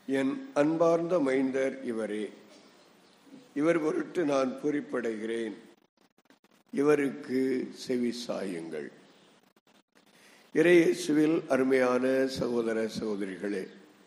என் அன்பார்ந்த மைந்தர் இவரே இவர் பொருட்டு நான் பொறிப்படைகிறேன் இவருக்கு செவி சாயுங்கள் இறையேசுவில் அருமையான சகோதர சகோதரிகளே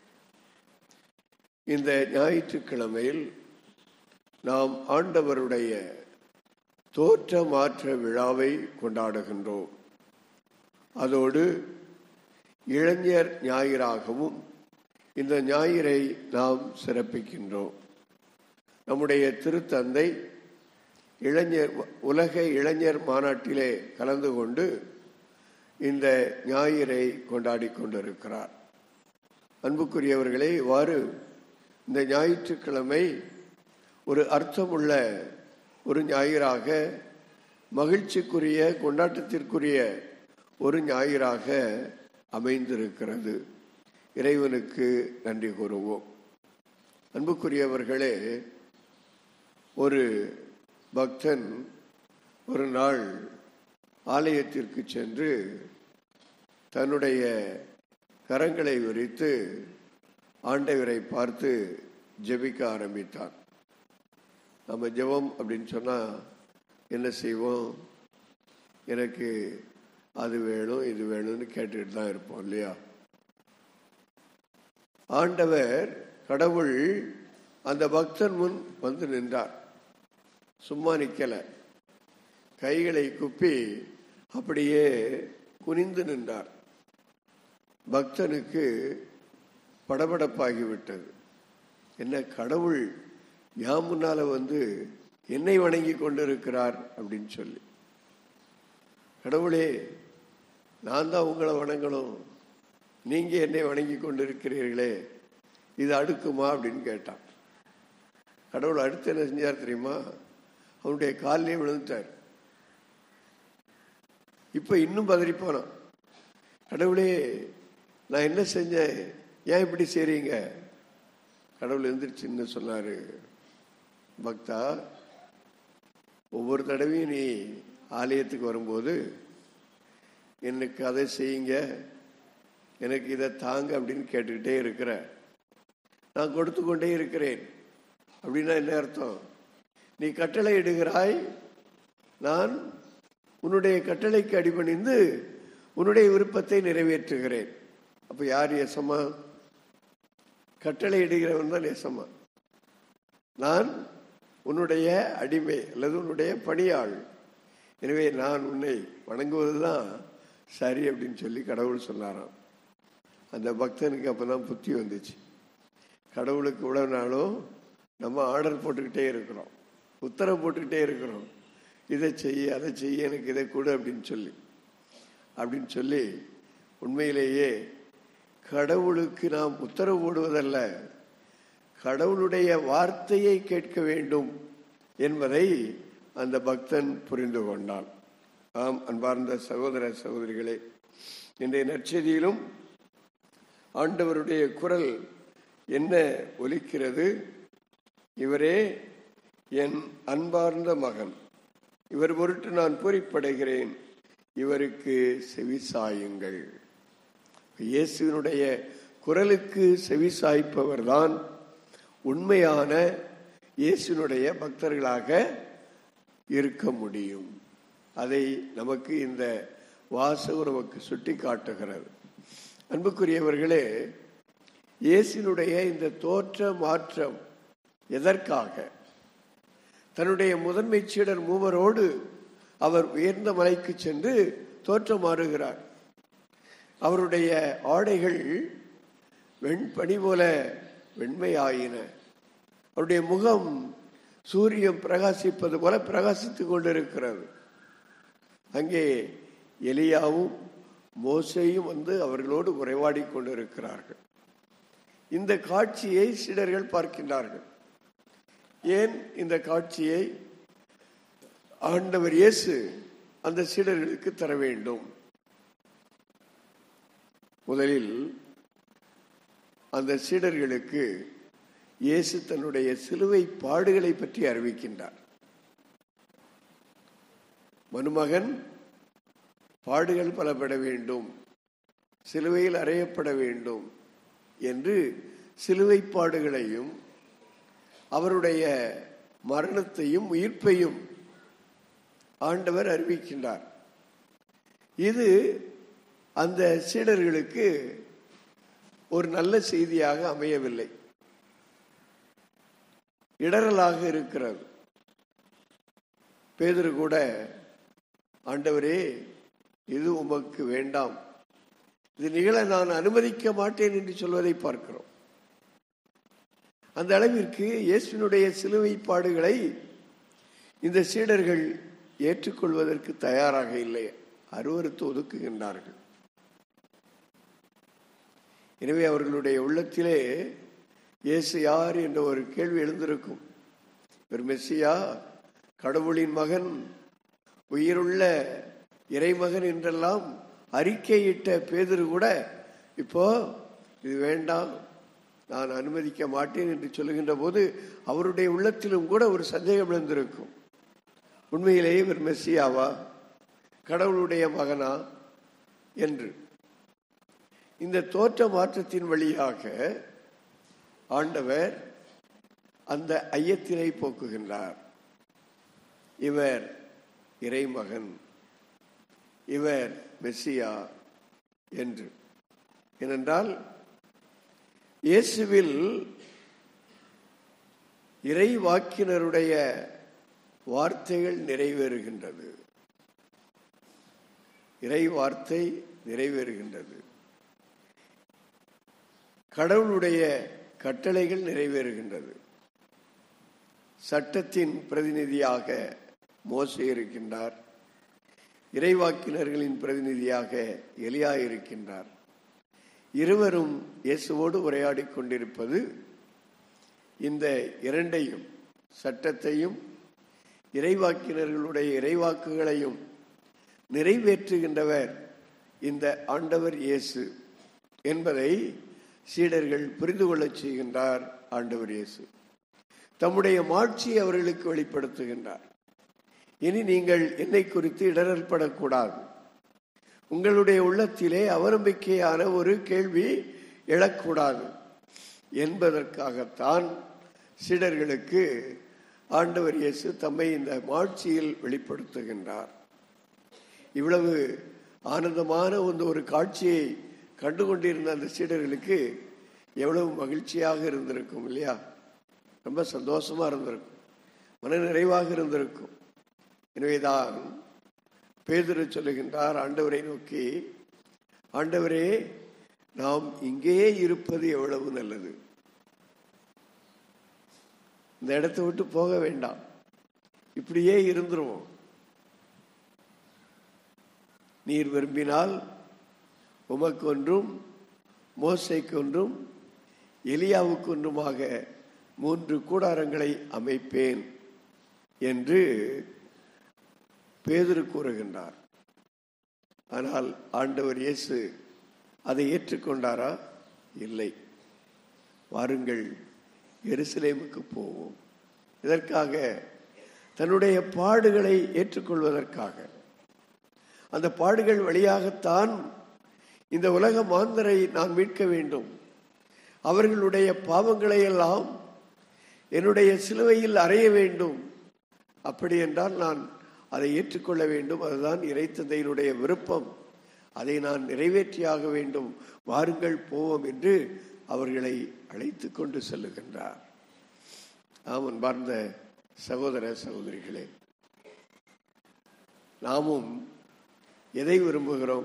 இந்த ஞாயிற்றுக்கிழமையில் நாம் ஆண்டவருடைய தோற்ற மாற்ற விழாவை கொண்டாடுகின்றோம் அதோடு இளைஞர் ஞாயிறாகவும் இந்த ஞாயிறை நாம் சிறப்பிக்கின்றோம் நம்முடைய திருத்தந்தை இளைஞர் உலக இளைஞர் மாநாட்டிலே கலந்து கொண்டு இந்த ஞாயிறை கொண்டாடி கொண்டிருக்கிறார் அன்புக்குரியவர்களே இவ்வாறு இந்த ஞாயிற்றுக்கிழமை ஒரு அர்த்தமுள்ள ஒரு ஞாயிறாக மகிழ்ச்சிக்குரிய கொண்டாட்டத்திற்குரிய ஒரு ஞாயிறாக அமைந்திருக்கிறது இறைவனுக்கு நன்றி கூறுவோம் அன்புக்குரியவர்களே ஒரு பக்தன் ஒரு நாள் ஆலயத்திற்கு சென்று தன்னுடைய கரங்களை விரித்து ஆண்டவரை பார்த்து ஜெபிக்க ஆரம்பித்தான் நம்ம ஜெபம் அப்படின்னு சொன்னால் என்ன செய்வோம் எனக்கு அது வேணும் இது வேணும்னு கேட்டுட்டு தான் இருப்போம் இல்லையா ஆண்டவர் கடவுள் அந்த பக்தன் முன் வந்து நின்றார் சும்மா நிக்கல கைகளை குப்பி அப்படியே குனிந்து நின்றார் பக்தனுக்கு படபடப்பாகிவிட்டது என்ன கடவுள் யாம் முன்னால வந்து என்னை வணங்கி கொண்டிருக்கிறார் அப்படின்னு சொல்லி கடவுளே நான் தான் உங்களை வணங்கணும் நீங்க என்னை வணங்கி கொண்டிருக்கிறீர்களே இது அடுக்குமா அப்படின்னு கேட்டான் கடவுள் அடுத்து என்ன செஞ்சார் தெரியுமா அவனுடைய காலிலே விழுந்துட்டார் இப்ப இன்னும் பதறிப்பானான் கடவுளே நான் என்ன செஞ்சேன் ஏன் இப்படி செய்றீங்க கடவுள் எந்திரிச்சுன்னு சொன்னாரு பக்தா ஒவ்வொரு தடவையும் நீ ஆலயத்துக்கு வரும்போது எனக்கு அதை செய்யுங்க எனக்கு இதை தாங்க அப்படின்னு கேட்டுக்கிட்டே இருக்கிற நான் கொடுத்து கொண்டே இருக்கிறேன் அப்படின்னா என்ன அர்த்தம் நீ கட்டளை இடுகிறாய் நான் உன்னுடைய கட்டளைக்கு அடிபணிந்து உன்னுடைய விருப்பத்தை நிறைவேற்றுகிறேன் அப்ப யார் எசமா கட்டளை இடுகிறவன் தான் எசமா நான் உன்னுடைய அடிமை அல்லது உன்னுடைய பணியாள் எனவே நான் உன்னை வணங்குவதுதான் சரி அப்படின்னு சொல்லி கடவுள் சொன்னாராம் அந்த பக்தனுக்கு அப்பதான் புத்தி வந்துச்சு கடவுளுக்கு உடனாலும் நம்ம ஆர்டர் போட்டுக்கிட்டே இருக்கிறோம் உத்தரவு போட்டுக்கிட்டே இருக்கிறோம் இதை செய்ய அதை செய்ய எனக்கு இதை கொடு அப்படின்னு சொல்லி அப்படின்னு சொல்லி உண்மையிலேயே கடவுளுக்கு நாம் உத்தரவு போடுவதல்ல கடவுளுடைய வார்த்தையை கேட்க வேண்டும் என்பதை அந்த பக்தன் புரிந்து கொண்டான் ஆம் அன்பார்ந்த சகோதர சகோதரிகளே இன்றைய நற்செய்தியிலும் ஆண்டவருடைய குரல் என்ன ஒலிக்கிறது இவரே என் அன்பார்ந்த மகன் இவர் பொருட்டு நான் பொறிப்படைகிறேன் இவருக்கு செவி சாயுங்கள் இயேசுவினுடைய குரலுக்கு செவி சாய்ப்பவர்தான் உண்மையான இயேசுனுடைய பக்தர்களாக இருக்க முடியும் அதை நமக்கு இந்த வாசகம் நமக்கு சுட்டி காட்டுகிறது அன்புக்குரியவர்களே இயேசுனுடைய இந்த தோற்ற மாற்றம் எதற்காக தன்னுடைய முதன்மை சீடர் மூவரோடு அவர் உயர்ந்த மலைக்கு சென்று தோற்றம் மாறுகிறார் அவருடைய ஆடைகள் வெண்பனி போல வெண்மையாயின அவருடைய முகம் சூரியன் பிரகாசிப்பது போல பிரகாசித்துக் கொண்டிருக்கிறது அங்கே எலியாவும் மோசையும் வந்து அவர்களோடு உரைவாடி கொண்டிருக்கிறார்கள் இந்த காட்சியை சீடர்கள் பார்க்கின்றார்கள் ஏன் இந்த காட்சியை ஆண்டவர் இயேசு அந்த சீடர்களுக்கு தர வேண்டும் முதலில் அந்த சீடர்களுக்கு இயேசு தன்னுடைய சிலுவை பாடுகளை பற்றி அறிவிக்கின்றார் மனுமகன் பாடுகள் பலப்பட வேண்டும் சிலுவையில் அறையப்பட வேண்டும் என்று சிலுவைப்பாடுகளையும் அவருடைய மரணத்தையும் உயிர்ப்பையும் ஆண்டவர் அறிவிக்கின்றார் இது அந்த சீடர்களுக்கு ஒரு நல்ல செய்தியாக அமையவில்லை இடரலாக இருக்கிறது பேதரு கூட ஆண்டவரே இது உமக்கு வேண்டாம் இது நிகழ நான் அனுமதிக்க மாட்டேன் என்று சொல்வதை பார்க்கிறோம் அந்த அளவிற்கு இயேசுவினுடைய சிலுவை பாடுகளை இந்த சீடர்கள் ஏற்றுக்கொள்வதற்கு தயாராக இல்லை அருவறுத்து ஒதுக்குகின்றார்கள் எனவே அவர்களுடைய உள்ளத்திலே இயேசு யார் என்ற ஒரு கேள்வி எழுந்திருக்கும் ஒரு மெஸ்ஸியா கடவுளின் மகன் உயிருள்ள இறைமகன் என்றெல்லாம் அறிக்கையிட்ட பேதரு கூட இப்போ இது வேண்டாம் நான் அனுமதிக்க மாட்டேன் என்று சொல்லுகின்ற போது அவருடைய உள்ளத்திலும் கூட ஒரு சந்தேகம் எழுந்திருக்கும் உண்மையிலேயே இவர் மெஸ்ஸியாவா கடவுளுடைய மகனா என்று இந்த தோற்ற மாற்றத்தின் வழியாக ஆண்டவர் அந்த ஐயத்தினை போக்குகின்றார் இவர் இறைமகன் இவர் மெஸ்ஸியா என்று ஏனென்றால் இயேசுவில் இறை வாக்கினருடைய வார்த்தைகள் நிறைவேறுகின்றது இறை வார்த்தை நிறைவேறுகின்றது கடவுளுடைய கட்டளைகள் நிறைவேறுகின்றது சட்டத்தின் பிரதிநிதியாக மோசே இருக்கின்றார் இறைவாக்கினர்களின் பிரதிநிதியாக எலியா இருக்கின்றார் இருவரும் இயேசுவோடு உரையாடி கொண்டிருப்பது இந்த இரண்டையும் சட்டத்தையும் இறைவாக்கினர்களுடைய இறைவாக்குகளையும் நிறைவேற்றுகின்றவர் இந்த ஆண்டவர் இயேசு என்பதை சீடர்கள் புரிந்து கொள்ளச் செய்கின்றார் ஆண்டவர் இயேசு தம்முடைய மாட்சியை அவர்களுக்கு வெளிப்படுத்துகின்றார் இனி நீங்கள் என்னை குறித்து இடரல் படக்கூடாது உங்களுடைய உள்ளத்திலே அவநம்பிக்கையான ஒரு கேள்வி எழக்கூடாது என்பதற்காகத்தான் சீடர்களுக்கு ஆண்டவர் இயேசு தம்மை இந்த மாட்சியில் வெளிப்படுத்துகின்றார் இவ்வளவு ஆனந்தமான வந்து ஒரு காட்சியை கண்டு கொண்டிருந்த அந்த சீடர்களுக்கு எவ்வளவு மகிழ்ச்சியாக இருந்திருக்கும் இல்லையா ரொம்ப சந்தோஷமா இருந்திருக்கும் மன நிறைவாக இருந்திருக்கும் எனவேதான் பேதுரு சொல்லுகின்றார் ஆண்டவரை நோக்கி ஆண்டவரே நாம் இங்கேயே இருப்பது எவ்வளவு நல்லது இந்த இடத்தை விட்டு போக வேண்டாம் இப்படியே இருந்துருவோம் நீர் விரும்பினால் உமக்கொன்றும் மோசைக்கொன்றும் எலியாவுக்கொன்றுமாக மூன்று கூடாரங்களை அமைப்பேன் என்று பேதுரு கூறுகின்றார் ஆனால் ஆண்டவர் இயேசு அதை ஏற்றுக்கொண்டாரா இல்லை வாருங்கள் எருசலேமுக்கு போவோம் இதற்காக தன்னுடைய பாடுகளை ஏற்றுக்கொள்வதற்காக அந்த பாடுகள் வழியாகத்தான் இந்த உலக மாந்தரை நான் மீட்க வேண்டும் அவர்களுடைய பாவங்களை எல்லாம் என்னுடைய சிலுவையில் அறைய வேண்டும் அப்படி என்றால் நான் அதை ஏற்றுக்கொள்ள வேண்டும் அதுதான் இறைத்தந்தையினுடைய விருப்பம் அதை நான் நிறைவேற்றியாக வேண்டும் வாருங்கள் போவோம் என்று அவர்களை அழைத்து கொண்டு செல்லுகின்றார் ஆமன் பார்ந்த சகோதர சகோதரிகளே நாமும் எதை விரும்புகிறோம்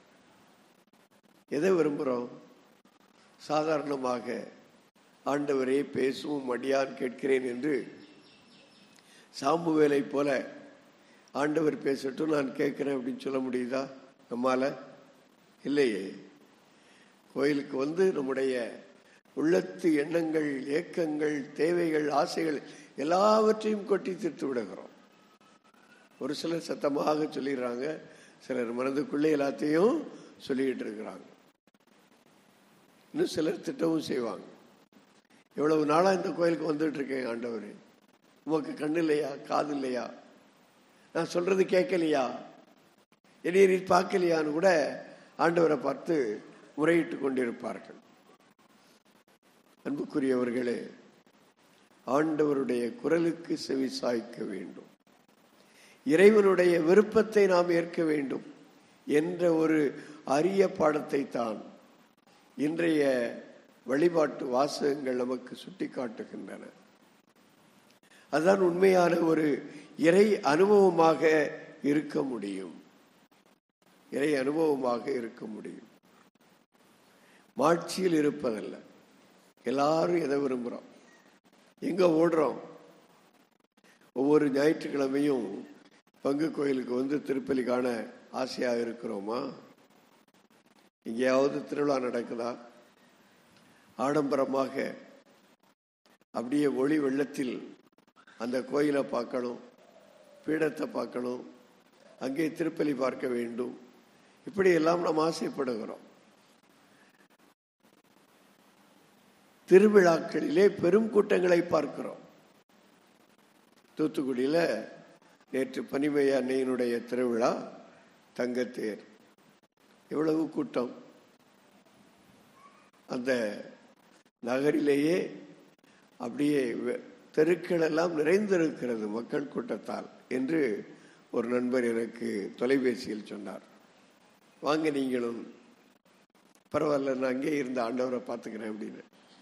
எதை விரும்புகிறோம் சாதாரணமாக ஆண்டவரே பேசும் அடியான் கேட்கிறேன் என்று சாம்புவேலை போல ஆண்டவர் பேசட்டும் நான் கேட்கிறேன் அப்படின்னு சொல்ல முடியுதா நம்மால இல்லையே கோயிலுக்கு வந்து நம்முடைய உள்ளத்து எண்ணங்கள் ஏக்கங்கள் தேவைகள் ஆசைகள் எல்லாவற்றையும் கொட்டி தீர்த்து விடுகிறோம் ஒரு சிலர் சத்தமாக சொல்லிடுறாங்க சிலர் மனதுக்குள்ளே எல்லாத்தையும் சொல்லிக்கிட்டு இருக்கிறாங்க இன்னும் சிலர் திட்டமும் செய்வாங்க எவ்வளவு நாளா இந்த கோயிலுக்கு வந்துட்டு இருக்கேன் ஆண்டவர் உமக்கு கண்ணு இல்லையா காது இல்லையா நான் சொல்றது கேட்கலையா என்னைய நீ பார்க்கலையான்னு கூட ஆண்டவரை பார்த்து முறையிட்டு கொண்டிருப்பார்கள் அன்புக்குரியவர்களே ஆண்டவருடைய குரலுக்கு செவி சாய்க்க வேண்டும் இறைவனுடைய விருப்பத்தை நாம் ஏற்க வேண்டும் என்ற ஒரு அரிய பாடத்தை தான் இன்றைய வழிபாட்டு வாசகங்கள் நமக்கு சுட்டிக்காட்டுகின்றன அதுதான் உண்மையான ஒரு இறை அனுபவமாக இருக்க முடியும் இறை அனுபவமாக இருக்க முடியும் மாட்சியில் இருப்பதல்ல எல்லாரும் எதை விரும்புகிறோம் எங்க ஓடுறோம் ஒவ்வொரு ஞாயிற்றுக்கிழமையும் பங்கு கோயிலுக்கு வந்து திருப்பலி காண ஆசையாக இருக்கிறோமா எங்கேயாவது திருவிழா நடக்குதா ஆடம்பரமாக அப்படியே ஒளி வெள்ளத்தில் அந்த கோயிலை பார்க்கணும் பீடத்தை பார்க்கணும் அங்கே திருப்பலி பார்க்க வேண்டும் இப்படி எல்லாம் நாம் ஆசைப்படுகிறோம் திருவிழாக்களிலே பெரும் கூட்டங்களை பார்க்கிறோம் தூத்துக்குடியில் நேற்று பனிமய அன்னையினுடைய திருவிழா தங்கத்தேர் எவ்வளவு கூட்டம் அந்த நகரிலேயே அப்படியே வெ- தெருக்கள் எல்லாம் நிறைந்திருக்கிறது மக்கள் கூட்டத்தால் என்று ஒரு நண்பர் எனக்கு தொலைபேசியில் சொன்னார் வாங்க நீங்களும் பரவாயில்ல நான் அங்கே இருந்த ஆண்டவரை பார்த்துக்கிறேன் அப்படின்னு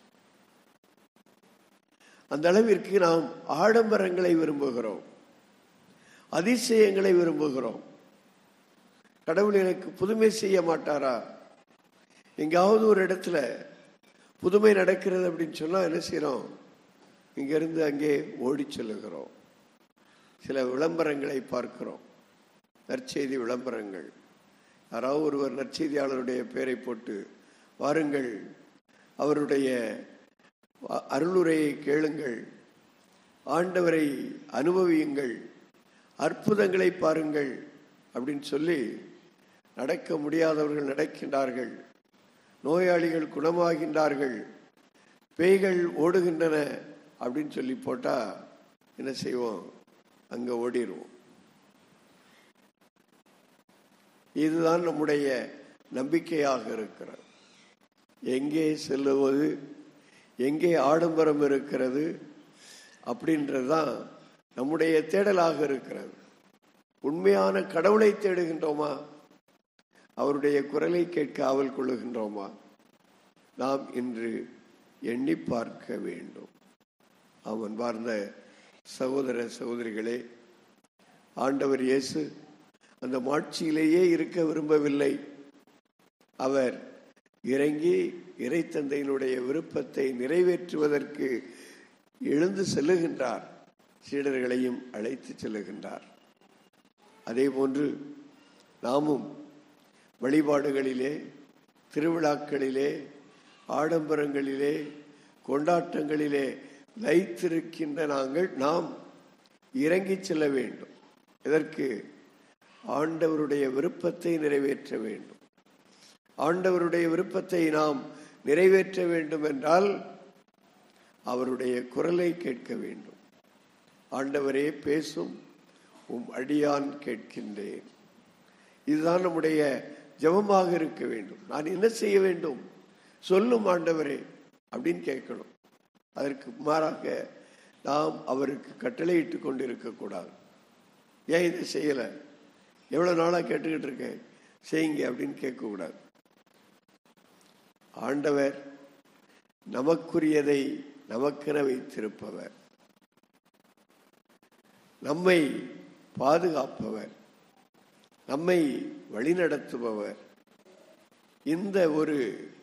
அந்த அளவிற்கு நாம் ஆடம்பரங்களை விரும்புகிறோம் அதிசயங்களை விரும்புகிறோம் கடவுள் எனக்கு புதுமை செய்ய மாட்டாரா எங்காவது ஒரு இடத்துல புதுமை நடக்கிறது அப்படின்னு சொன்னா என்ன செய்யறோம் இங்கிருந்து அங்கே ஓடிச் செல்லுகிறோம் சில விளம்பரங்களை பார்க்கிறோம் நற்செய்தி விளம்பரங்கள் யாராவது ஒருவர் நற்செய்தியாளருடைய பெயரை போட்டு வாருங்கள் அவருடைய அ- அருளுரையை கேளுங்கள் ஆண்டவரை அனுபவியுங்கள் அற்புதங்களை பாருங்கள் அப்படின்னு சொல்லி நடக்க முடியாதவர்கள் நடக்கின்றார்கள் நோயாளிகள் குணமாகின்றார்கள் பேய்கள் ஓடுகின்றன அப்படின்னு சொல்லி போட்டா என்ன செய்வோம் அங்க ஓடிடுவோம் இதுதான் நம்முடைய நம்பிக்கையாக இருக்கிறது எங்கே செல்லுவது எங்கே ஆடம்பரம் இருக்கிறது அப்படின்றது தான் நம்முடைய தேடலாக இருக்கிறது உண்மையான கடவுளை தேடுகின்றோமா அவருடைய குரலை கேட்க ஆவல் கொள்ளுகின்றோமா நாம் இன்று எண்ணி பார்க்க வேண்டும் அவன் பார்ந்த சகோதர சகோதரிகளே ஆண்டவர் இயேசு அந்த மாட்சியிலேயே இருக்க விரும்பவில்லை அவர் இறங்கி இறைத்தந்தையினுடைய விருப்பத்தை நிறைவேற்றுவதற்கு எழுந்து செல்லுகின்றார் சீடர்களையும் அழைத்து செல்லுகின்றார் அதே போன்று நாமும் வழிபாடுகளிலே திருவிழாக்களிலே ஆடம்பரங்களிலே கொண்டாட்டங்களிலே லைத்திருக்கின்ற நாங்கள் நாம் இறங்கிச் செல்ல வேண்டும் இதற்கு ஆண்டவருடைய விருப்பத்தை நிறைவேற்ற வேண்டும் ஆண்டவருடைய விருப்பத்தை நாம் நிறைவேற்ற வேண்டும் என்றால் அவருடைய குரலை கேட்க வேண்டும் ஆண்டவரே பேசும் உம் அடியான் கேட்கின்றேன் இதுதான் நம்முடைய ஜெபமாக இருக்க வேண்டும் நான் என்ன செய்ய வேண்டும் சொல்லும் ஆண்டவரே அப்படின்னு கேட்கணும் அதற்கு மாறாக நாம் அவருக்கு கட்டளையிட்டு கொண்டு இருக்கக்கூடாது ஏன் இதை செய்யலை எவ்வளோ நாளாக கேட்டுக்கிட்டு இருக்கேன் செய்யுங்க அப்படின்னு கேட்கக்கூடாது ஆண்டவர் நமக்குரியதை நமக்கென வைத்திருப்பவர் நம்மை பாதுகாப்பவர் நம்மை வழிநடத்துபவர் இந்த ஒரு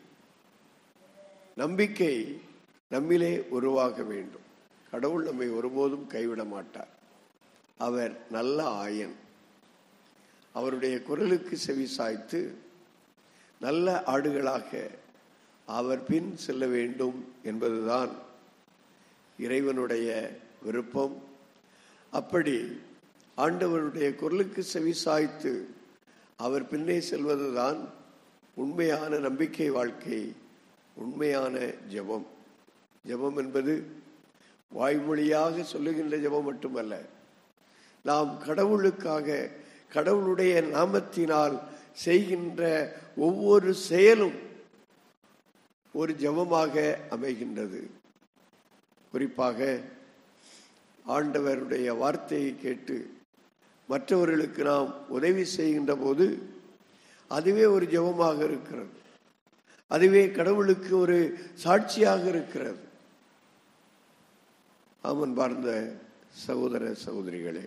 நம்பிக்கை நம்மிலே உருவாக வேண்டும் கடவுள் நம்மை ஒருபோதும் கைவிட மாட்டார் அவர் நல்ல ஆயன் அவருடைய குரலுக்கு செவி சாய்த்து நல்ல ஆடுகளாக அவர் பின் செல்ல வேண்டும் என்பதுதான் இறைவனுடைய விருப்பம் அப்படி ஆண்டவருடைய குரலுக்கு செவி சாய்த்து அவர் பின்னே செல்வதுதான் உண்மையான நம்பிக்கை வாழ்க்கை உண்மையான ஜெபம் ஜெபம் என்பது வாய்மொழியாக சொல்லுகின்ற ஜெபம் மட்டுமல்ல நாம் கடவுளுக்காக கடவுளுடைய நாமத்தினால் செய்கின்ற ஒவ்வொரு செயலும் ஒரு ஜெபமாக அமைகின்றது குறிப்பாக ஆண்டவருடைய வார்த்தையை கேட்டு மற்றவர்களுக்கு நாம் உதவி செய்கின்ற போது அதுவே ஒரு ஜெபமாக இருக்கிறது அதுவே கடவுளுக்கு ஒரு சாட்சியாக இருக்கிறது ஆமன் பார்ந்த சகோதர சகோதரிகளே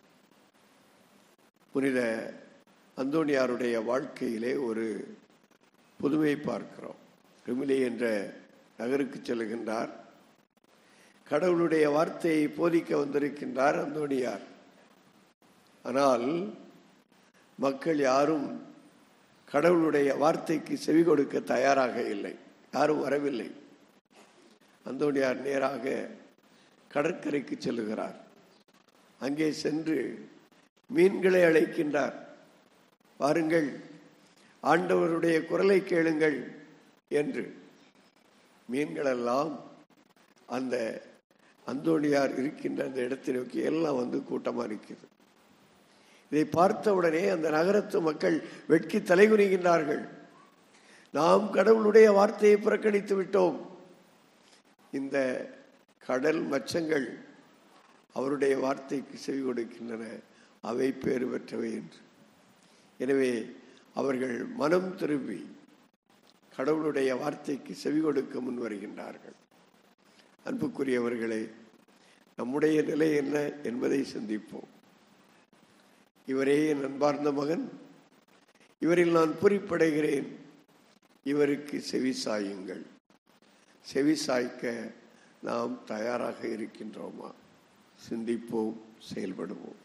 புனித அந்தோணியாருடைய வாழ்க்கையிலே ஒரு புதுமை பார்க்கிறோம் ரிமிலி என்ற நகருக்கு செல்கின்றார் கடவுளுடைய வார்த்தையை போதிக்க வந்திருக்கின்றார் அந்தோணியார் ஆனால் மக்கள் யாரும் கடவுளுடைய வார்த்தைக்கு செவி கொடுக்க தயாராக இல்லை யாரும் வரவில்லை அந்தோணியார் நேராக கடற்கரைக்கு செல்லுகிறார் அங்கே சென்று மீன்களை அழைக்கின்றார் பாருங்கள் ஆண்டவருடைய குரலை கேளுங்கள் என்று மீன்களெல்லாம் அந்த அந்தோணியார் இருக்கின்ற அந்த இடத்தை நோக்கி எல்லாம் வந்து கூட்டமாக இருக்கிறது இதை பார்த்தவுடனே அந்த நகரத்து மக்கள் வெட்கி தலைகுனிகின்றார்கள் நாம் கடவுளுடைய வார்த்தையை புறக்கணித்து விட்டோம் இந்த கடல் மச்சங்கள் அவருடைய வார்த்தைக்கு செவி கொடுக்கின்றன அவை பேறு பெற்றவை என்று எனவே அவர்கள் மனம் திரும்பி கடவுளுடைய வார்த்தைக்கு செவி கொடுக்க முன் வருகின்றார்கள் அன்புக்குரியவர்களே நம்முடைய நிலை என்ன என்பதை சிந்திப்போம் இவரே என் அன்பார்ந்த மகன் இவரில் நான் பொறிப்படைகிறேன் இவருக்கு செவி சாயுங்கள் செவி சாய்க்க நாம் தயாராக இருக்கின்றோமா சிந்திப்போம் செயல்படுவோம்